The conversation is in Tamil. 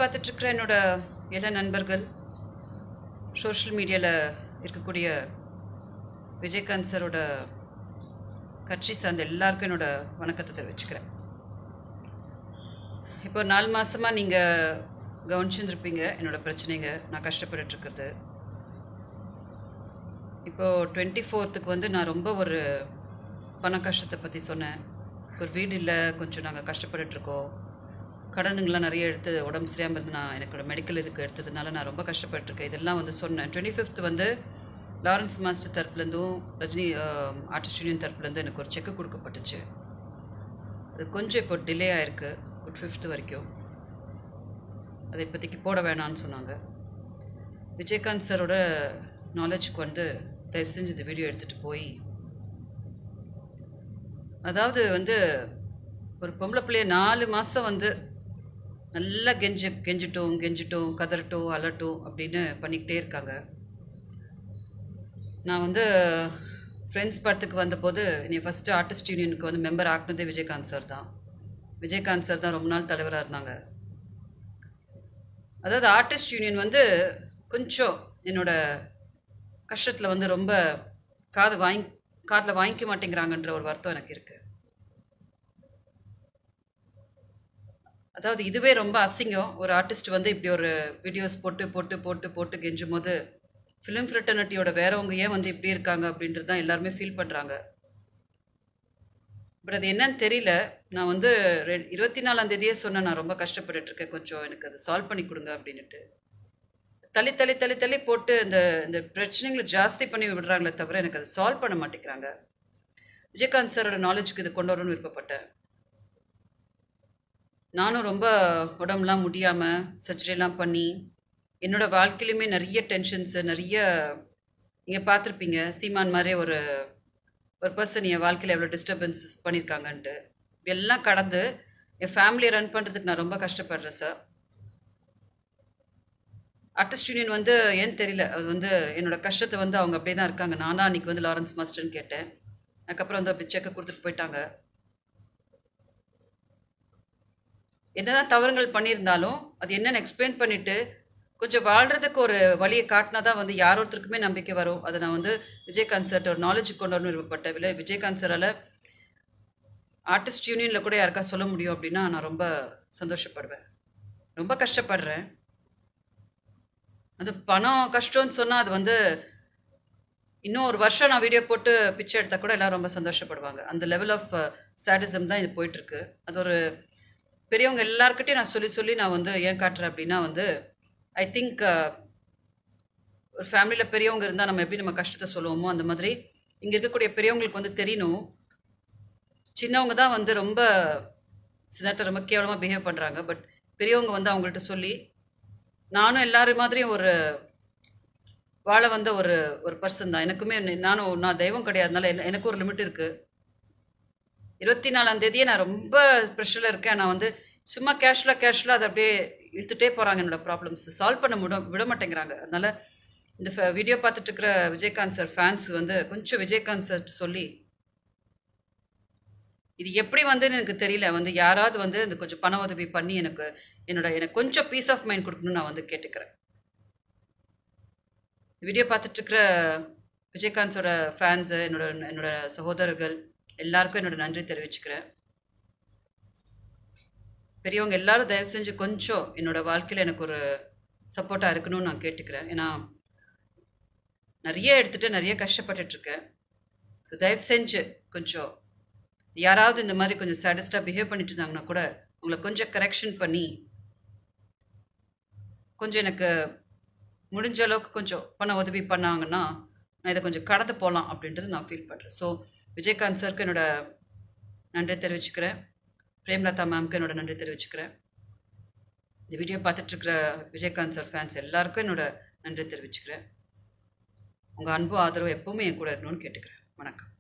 பார்த்துட்ருக்கிற என்னோட எல்லா நண்பர்கள் சோஷியல் மீடியாவில் இருக்கக்கூடிய விஜயகாந்த் சாரோட கட்சி சார்ந்த எல்லாருக்கும் என்னோட வணக்கத்தை தெரிவிச்சுக்கிறேன் இப்போ நாலு மாதமாக நீங்கள் கவனிச்சிருந்துருப்பீங்க என்னோட பிரச்சனைங்க நான் கஷ்டப்பட்டுட்டு இருக்கிறது இப்போது டுவெண்ட்டி ஃபோர்த்துக்கு வந்து நான் ரொம்ப ஒரு பண கஷ்டத்தை பற்றி சொன்னேன் ஒரு வீடு இல்லை கொஞ்சம் நாங்கள் கஷ்டப்பட்டுட்ருக்கோம் கடனுங்களாம் நிறைய எடுத்து உடம்பு சரியாமல் இருந்து நான் எனக்கு மெடிக்கல் இதுக்கு எடுத்ததுனால நான் ரொம்ப கஷ்டப்பட்டிருக்கேன் இதெல்லாம் வந்து சொன்னேன் டுவெண்ட்டி ஃபிஃப்த் வந்து லாரன்ஸ் மாஸ்டர் தரப்புலேருந்தும் ரஜினி ஆர்டிஸ்ட் யூனியன் தரப்புலேருந்து எனக்கு ஒரு செக்கு கொடுக்கப்பட்டுச்சு அது கொஞ்சம் இப்போ டிலே ஆயிருக்கு ஒரு ஃபிஃப்த் வரைக்கும் அதை இப்போதைக்கு போட வேணாம்னு சொன்னாங்க விஜயகாந்த் சாரோட நாலேஜுக்கு வந்து தயவு செஞ்சு இந்த வீடியோ எடுத்துகிட்டு போய் அதாவது வந்து ஒரு பொம்பளை பிள்ளைய நாலு மாதம் வந்து நல்லா கெஞ்ச கெஞ்சிட்டோம் கெஞ்சிட்டோம் கதறட்டும் அலட்டும் அப்படின்னு பண்ணிக்கிட்டே இருக்காங்க நான் வந்து ஃப்ரெண்ட்ஸ் படத்துக்கு வந்தபோது நீ ஃபஸ்ட்டு ஆர்டிஸ்ட் யூனியனுக்கு வந்து மெம்பர் ஆக்குனதே விஜயகாந்த் சார் தான் விஜயகாந்த் சார் தான் ரொம்ப நாள் தலைவராக இருந்தாங்க அதாவது ஆர்டிஸ்ட் யூனியன் வந்து கொஞ்சம் என்னோட கஷ்டத்தில் வந்து ரொம்ப காது வாங்கி காதில் வாங்கிக்க மாட்டேங்கிறாங்கன்ற ஒரு வருத்தம் எனக்கு இருக்குது அதாவது இதுவே ரொம்ப அசிங்கம் ஒரு ஆர்டிஸ்ட் வந்து இப்படி ஒரு வீடியோஸ் போட்டு போட்டு போட்டு போட்டு கெஞ்சும் போது ஃபிலிம் ஃப்ரெட்டர்னிட்டியோட வேறவங்க ஏன் வந்து இப்படி இருக்காங்க அப்படின்றது தான் எல்லாருமே ஃபீல் பண்ணுறாங்க பட் அது என்னன்னு தெரியல நான் வந்து ரெ இருபத்தி நாலாம் தேதியே சொன்னேன் நான் ரொம்ப கஷ்டப்பட்டுட்டு இருக்கேன் கொஞ்சம் எனக்கு அதை சால்வ் பண்ணி கொடுங்க அப்படின்ட்டு தள்ளி தள்ளி தள்ளி தள்ளி போட்டு இந்த இந்த பிரச்சனைகளை ஜாஸ்தி பண்ணி விடுறாங்களே தவிர எனக்கு அதை சால்வ் பண்ண மாட்டேங்கிறாங்க விஜயகாந்த் சாரோட நாலேஜுக்கு இது கொண்டு வரணும்னு விருப்பப்பட்டேன் நானும் ரொம்ப உடம்புலாம் முடியாமல் சர்ஜரிலாம் பண்ணி என்னோட வாழ்க்கையிலுமே நிறைய டென்ஷன்ஸு நிறைய நீங்கள் பார்த்துருப்பீங்க சீமான் மாதிரி ஒரு ஒரு பர்சன் என் வாழ்க்கையில் எவ்வளோ டிஸ்டர்பன்ஸஸ் பண்ணியிருக்காங்கன்ட்டு எல்லாம் கடந்து என் ஃபேமிலியை ரன் பண்ணுறதுக்கு நான் ரொம்ப கஷ்டப்படுறேன் சார் ஆர்டிஸ்ட் யூனியன் வந்து ஏன்னு தெரியல அது வந்து என்னோட கஷ்டத்தை வந்து அவங்க அப்படியே தான் இருக்காங்க நான் தான் அன்றைக்கி வந்து லாரன்ஸ் மாஸ்டர்னு கேட்டேன் அதுக்கப்புறம் வந்து அப்படி செக்கை கொடுத்துட்டு போயிட்டாங்க என்னதான் தவறுகள் பண்ணியிருந்தாலும் அது என்னென்னு எக்ஸ்பிளைன் பண்ணிவிட்டு கொஞ்சம் வாழ்கிறதுக்கு ஒரு வழியை காட்டினா தான் வந்து யார் ஒருத்தருக்குமே நம்பிக்கை வரும் அதை நான் வந்து விஜயகாந்த் சார்ட்ட ஒரு நாலேஜ் கொண்டு வரணும் விருப்பப்பட்டேன் இல்லை விஜயகாந்த் சாரால் ஆர்டிஸ்ட் யூனியனில் கூட யாருக்கா சொல்ல முடியும் அப்படின்னா நான் ரொம்ப சந்தோஷப்படுவேன் ரொம்ப கஷ்டப்படுறேன் அது பணம் கஷ்டம்னு சொன்னால் அது வந்து இன்னும் ஒரு வருஷம் நான் வீடியோ போட்டு பிச்சை எடுத்தால் கூட எல்லோரும் ரொம்ப சந்தோஷப்படுவாங்க அந்த லெவல் ஆஃப் சாடிசம் தான் இது போயிட்டுருக்கு அது ஒரு பெரியவங்க எல்லாருக்கிட்டையும் நான் சொல்லி சொல்லி நான் வந்து ஏன் காட்டுறேன் அப்படின்னா வந்து ஐ திங்க் ஒரு ஃபேமிலியில் பெரியவங்க இருந்தால் நம்ம எப்படி நம்ம கஷ்டத்தை சொல்லுவோமோ அந்த மாதிரி இங்கே இருக்கக்கூடிய பெரியவங்களுக்கு வந்து தெரியணும் சின்னவங்க தான் வந்து ரொம்ப சில நேரத்தில் ரொம்ப கேவலமாக பிஹேவ் பண்ணுறாங்க பட் பெரியவங்க வந்து அவங்கள்ட்ட சொல்லி நானும் எல்லாரும் மாதிரியும் ஒரு வாழ வந்த ஒரு ஒரு பர்சன் தான் எனக்குமே நானும் நான் தெய்வம் கிடையாதுனால எனக்கு ஒரு லிமிட் இருக்குது இருபத்தி நாலாம் தேதியே நான் ரொம்ப ப்ரெஷரில் இருக்கேன் நான் வந்து சும்மா கேஷ்லாக கேஷ்லாக அதை அப்படியே இழுத்துட்டே போகிறாங்க என்னோட ப்ராப்ளம்ஸ் சால்வ் பண்ண முட விட மாட்டேங்கிறாங்க அதனால் இந்த வீடியோ பார்த்துட்டு இருக்கிற விஜயகாந்த் சார் ஃபேன்ஸ் வந்து கொஞ்சம் விஜயகாந்த் சார் சொல்லி இது எப்படி வந்து எனக்கு தெரியல வந்து யாராவது வந்து இந்த கொஞ்சம் பண உதவி பண்ணி எனக்கு என்னோட எனக்கு கொஞ்சம் பீஸ் ஆஃப் மைண்ட் கொடுக்கணும்னு நான் வந்து கேட்டுக்கிறேன் வீடியோ பார்த்துட்டு இருக்கிற விஜயகாந்தோட ஃபேன்ஸு என்னோட என்னோட சகோதரர்கள் எல்லாருக்கும் என்னோட நன்றி தெரிவிச்சுக்கிறேன் பெரியவங்க எல்லாரும் தயவு செஞ்சு கொஞ்சம் என்னோட வாழ்க்கையில் எனக்கு ஒரு சப்போர்ட்டாக இருக்கணும்னு நான் கேட்டுக்கிறேன் ஏன்னா நிறைய எடுத்துகிட்டு நிறைய கஷ்டப்பட்டுட்ருக்கேன் ஸோ தயவு செஞ்சு கொஞ்சம் யாராவது இந்த மாதிரி கொஞ்சம் சாட்டிஸ்டாக பிஹேவ் பண்ணிட்டு இருந்தாங்கன்னா கூட உங்களை கொஞ்சம் கரெக்ஷன் பண்ணி கொஞ்சம் எனக்கு முடிஞ்ச அளவுக்கு கொஞ்சம் பண உதவி பண்ணாங்கன்னா நான் இதை கொஞ்சம் கடந்து போகலாம் அப்படின்றது நான் ஃபீல் பண்ணுறேன் ஸோ விஜயகாந்த் சாருக்கு என்னோட நன்றி தெரிவிச்சுக்கிறேன் பிரேம்லதா மேம்க்கு என்னோட நன்றி தெரிவிச்சுக்கிறேன் இந்த வீடியோ பார்த்துட்ருக்கிற விஜயகாந்த் சார் ஃபேன்ஸ் எல்லாருக்கும் என்னோட நன்றி தெரிவிச்சுக்கிறேன் உங்கள் அன்பு ஆதரவு எப்போவுமே என் கூட இருக்கணும்னு கேட்டுக்கிறேன் வணக்கம்